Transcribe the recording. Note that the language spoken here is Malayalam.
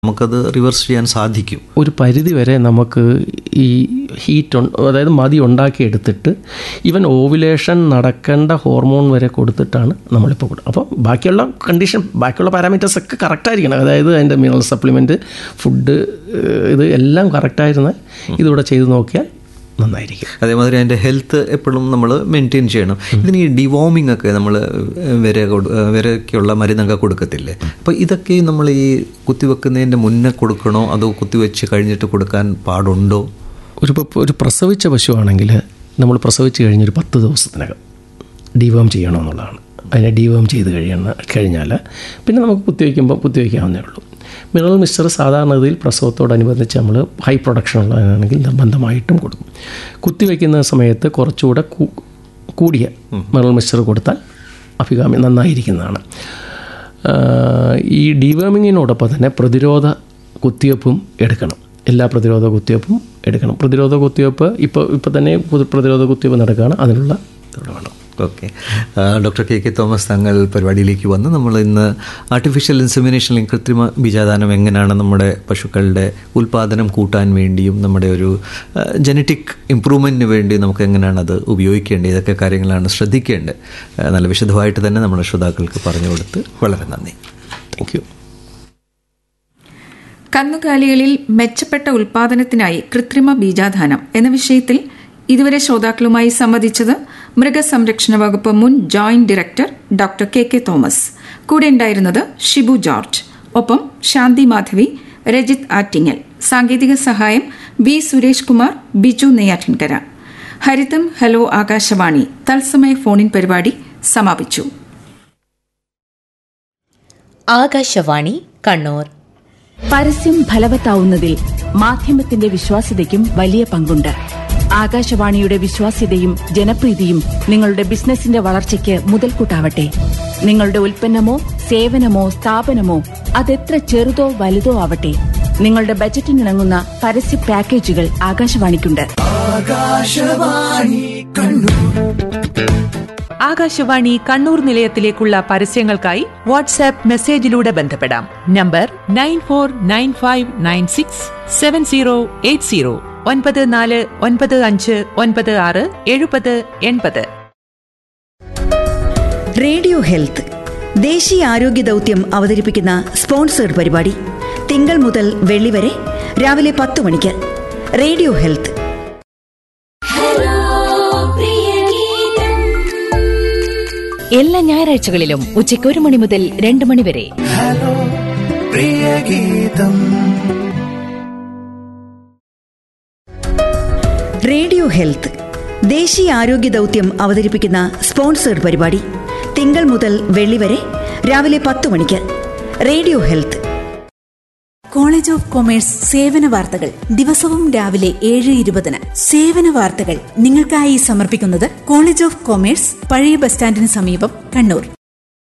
നമുക്കത് റിവേഴ്സ് ചെയ്യാൻ സാധിക്കും ഒരു പരിധി വരെ നമുക്ക് ഈ ഹീറ്റ് അതായത് മതി ഉണ്ടാക്കിയെടുത്തിട്ട് ഈവൻ ഓവുലേഷൻ നടക്കേണ്ട ഹോർമോൺ വരെ കൊടുത്തിട്ടാണ് നമ്മളിപ്പോൾ കൊടുക്കുക അപ്പോൾ ബാക്കിയുള്ള കണ്ടീഷൻ ബാക്കിയുള്ള പാരാമീറ്റേഴ്സ് ഒക്കെ കറക്റ്റായിരിക്കണം അതായത് അതിൻ്റെ മിനറൽ സപ്ലിമെൻറ്റ് ഫുഡ് ഇത് എല്ലാം കറക്റ്റായിരുന്ന ഇതിവിടെ ചെയ്ത് നോക്കിയാൽ നന്നായിരിക്കും അതേമാതിരി അതിൻ്റെ ഹെൽത്ത് എപ്പോഴും നമ്മൾ മെയിൻറ്റെയിൻ ചെയ്യണം ഇതിന് ഈ ഡിവോമിംഗ് ഒക്കെ നമ്മൾ വിര കൊടു- വിരയ്ക്കുള്ള മരുന്നൊക്കെ കൊടുക്കത്തില്ലേ അപ്പോൾ ഇതൊക്കെ നമ്മൾ ഈ കുത്തിവെക്കുന്നതിൻ്റെ മുന്നേ കൊടുക്കണോ അതോ കുത്തിവെച്ച് കഴിഞ്ഞിട്ട് കൊടുക്കാൻ പാടുണ്ടോ ഒരു പ- ഒരു പ്രസവിച്ച പശുവാണെങ്കിൽ നമ്മൾ പ്രസവിച്ച് കഴിഞ്ഞൊരു പത്ത് ദിവസത്തിനകം ഡിവേം ചെയ്യണമെന്നുള്ളതാണ് അതിനെ ഡിവേം ചെയ്ത് കഴിയണ കഴിഞ്ഞാൽ പിന്നെ നമുക്ക് കുത്തിവയ്ക്കുമ്പോൾ കുത്തിവയ്ക്കാവുന്നേ ഉള്ളൂ മിനറൽ മിക്സ്ചർ സാധാരണഗതിയിൽ പ്രസവത്തോടനുബന്ധിച്ച് നമ്മൾ ഹൈ പ്രൊഡക്ഷൻ ഉള്ളതാണെങ്കിൽ നിർബന്ധമായിട്ടും കൊടുക്കും കുത്തിവയ്ക്കുന്ന സമയത്ത് കുറച്ചുകൂടെ കൂ- കൂടിയ മിനറൽ മിക്സ്ചർ കൊടുത്താൽ അഭികാമ്യം നന്നായിരിക്കുന്നതാണ് ആഹ് ഈ ഡിവേമിങ്ങിനോടൊപ്പം തന്നെ പ്രതിരോധ കുത്തിവയ്പ്പും എടുക്കണം എല്ലാ പ്രതിരോധ കുത്തിവയ്പ്പും എടുക്കണം പ്രതിരോധ കുത്തിവയ്പ്പ് ഇപ്പോൾ ഇപ്പോൾ തന്നെ പുതു- പ്രതിരോധ കുത്തിവയ്പ്പ് നടക്കുകയാണ് അതിനുള്ള ഇതോടെ വേണം okay doctor K K Thomas തങ്ങൾ പരിപാടിയിലേക്ക് വന്ന് നമ്മൾ ഇന്ന് ആർട്ടിഫിഷ്യൽ ഇൻസെമിനേഷൻ അല്ലെങ്കിൽ കൃത്രിമ ബീജാദാനം എങ്ങനെയാണ് നമ്മുടെ പശുക്കളുടെ ഉൽപ്പാദനം കൂട്ടാൻ വേണ്ടിയും നമ്മുടെ ഒരു ജനറ്റിക് ഇമ്പ്രൂവ്മെൻറ്റിന് വേണ്ടി നമുക്ക് എങ്ങനെയാണ് അത് ഉപയോഗിക്കേണ്ടത് ഇതൊക്കെ കാര്യങ്ങളാണ് ശ്രദ്ധിക്കേണ്ടത് ആ, നല്ല വിശദമായിട്ട് തന്നെ നമ്മുടെ ശ്രോതാക്കൾക്ക് പറഞ്ഞു കൊടുത്ത് വളരെ നന്ദി താങ്ക് യു കന്നുകാലികളിൽ മെച്ചപ്പെട്ട ഉൽപാദനത്തിനായി കൃത്രിമ ബീജാധാനം എന്ന വിഷയത്തിൽ ഇതുവരെ ശ്രോതാക്കളുമായി സംവദിച്ചത് മൃഗസംരക്ഷണ വകുപ്പ് മുൻ joint director doctor K K Thomas കൂടെ ഉണ്ടായിരുന്നത് ഷിബു ജോർജ് ഒപ്പം ശാന്തി മാധവി രജിത് ആറ്റിങ്ങൽ സാങ്കേതിക സഹായം ബി സുരേഷ് കുമാർ ബിജു നെയ്യാറ്റിൻകര ഹരിതം ഹലോ ആകാശവാണി തത്സമയ ഫോണിൻ പരിപാടി സമാപിച്ചു ആകാശവാണി കണ്ണൂർ പരസ്യം ഫലവത്താവുന്നതിൽ മാധ്യമത്തിന്റെ വിശ്വാസ്യതയ്ക്കും വലിയ പങ്കുണ്ട് ആകാശവാണിയുടെ വിശ്വാസ്യതയും ജനപ്രീതിയും നിങ്ങളുടെ ബിസിനസിന്റെ വളർച്ചയ്ക്ക് മുതൽക്കൂട്ടാവട്ടെ നിങ്ങളുടെ ഉൽപ്പന്നമോ സേവനമോ സ്ഥാപനമോ അതെത്ര ചെറുതോ വലുതോ ആവട്ടെ നിങ്ങളുടെ ബജറ്റിനിണങ്ങുന്ന പരസ്യ പാക്കേജുകൾ ആകാശവാണിക്കുണ്ട് ആകാശവാണി കണ്ണൂർ നിലയത്തിലേക്കുള്ള പരസ്യങ്ങൾക്കായി വാട്സാപ്പ് മെസ്സേജിലൂടെ ബന്ധപ്പെടാം number nine four nine five nine six seven zero eight zero ഒൻപത് നാല് ഒൻപത് അഞ്ച് ഒൻപത് ആറ് എഴുപത് എൺപത് റേഡിയോ ഹെൽത്ത് ദേശീയ ആരോഗ്യ ദൗത്യം അവതരിപ്പിക്കുന്ന സ്പോൺസേഡ് പരിപാടി തിങ്കൾ മുതൽ വെള്ളി വരെ രാവിലെ പത്ത് മണിക്ക് റേഡിയോ ഹെൽത്ത് എല്ലാ ഞായറാഴ്ചകളിലും ഉച്ചയ്ക്ക് ഒരു മണി മുതൽ രണ്ട് മണി വരെ റേഡിയോ ഹെൽത്ത് ദേശീയ ആരോഗ്യ ദൗത്യം അവതരിപ്പിക്കുന്ന സ്പോൺസേഡ് പരിപാടി തിങ്കൾ മുതൽ വെള്ളി വരെ രാവിലെ പത്ത് മണിക്ക് radio health college of commerce സേവന വാർത്തകൾ ദിവസവും രാവിലെ ഏഴ് ഇരുപതിന് സേവന വാർത്തകൾ നിങ്ങൾക്കായി സമർപ്പിക്കുന്നത് കോളേജ് ഓഫ് കൊമേഴ്സ് പഴയ ബസ് സ്റ്റാൻഡിന് സമീപം കണ്ണൂർ